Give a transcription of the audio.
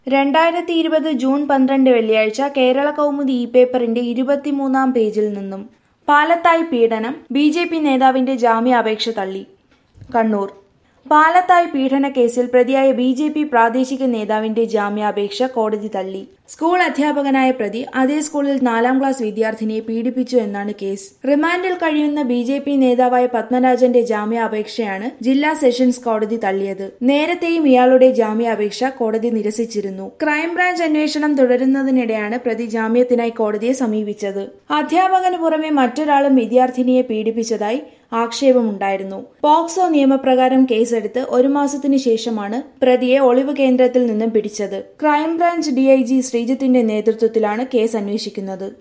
രണ്ടായിരത്തി ഇരുപത് ജൂൺ പന്ത്രണ്ട് വെള്ളിയാഴ്ച കേരള കൗമുദി ഇ പേപ്പറിന്റെ ഇരുപത്തിമൂന്നാം പേജിൽ നിന്നും പാലത്തായി പീഡനം ബി ജെ പി നേതാവിന്റെ ജാമ്യാപേക്ഷ തള്ളി കണ്ണൂർ പാലത്തായി പീഡന കേസിൽ പ്രതിയായ ബി ജെ പി പ്രാദേശിക നേതാവിന്റെ ജാമ്യാപേക്ഷ കോടതി തള്ളി സ്കൂൾ അധ്യാപകനായ പ്രതി അതേ സ്കൂളിൽ നാലാം ക്ലാസ് വിദ്യാർത്ഥിനിയെ പീഡിപ്പിച്ചു എന്നാണ് കേസ് റിമാൻഡിൽ കഴിയുന്ന ബി ജെ പി നേതാവായ പത്മരാജന്റെ ജാമ്യാപേക്ഷയാണ് ജില്ലാ സെഷൻസ് കോടതി തള്ളിയത് നേരത്തെയും ഇയാളുടെ ജാമ്യാപേക്ഷ കോടതി നിരസിച്ചിരുന്നു ക്രൈംബ്രാഞ്ച് അന്വേഷണം തുടരുന്നതിനിടെയാണ് പ്രതി ജാമ്യത്തിനായി കോടതിയെ സമീപിച്ചത് അധ്യാപകന് പുറമെ മറ്റൊരാളും വിദ്യാർത്ഥിനിയെ പീഡിപ്പിച്ചതായി ആക്ഷേപമുണ്ടായിരുന്നു പോക്സോ നിയമപ്രകാരം കേസെടുത്ത് ഒരു മാസത്തിനു ശേഷമാണ് പ്രതിയെ ഒളിവ് കേന്ദ്രത്തിൽ നിന്നും പിടിച്ചത് ക്രൈംബ്രാഞ്ച് ഡിഐജി ശ്രീജിത്തിന്റെ നേതൃത്വത്തിലാണ് കേസ് അന്വേഷിക്കുന്നത്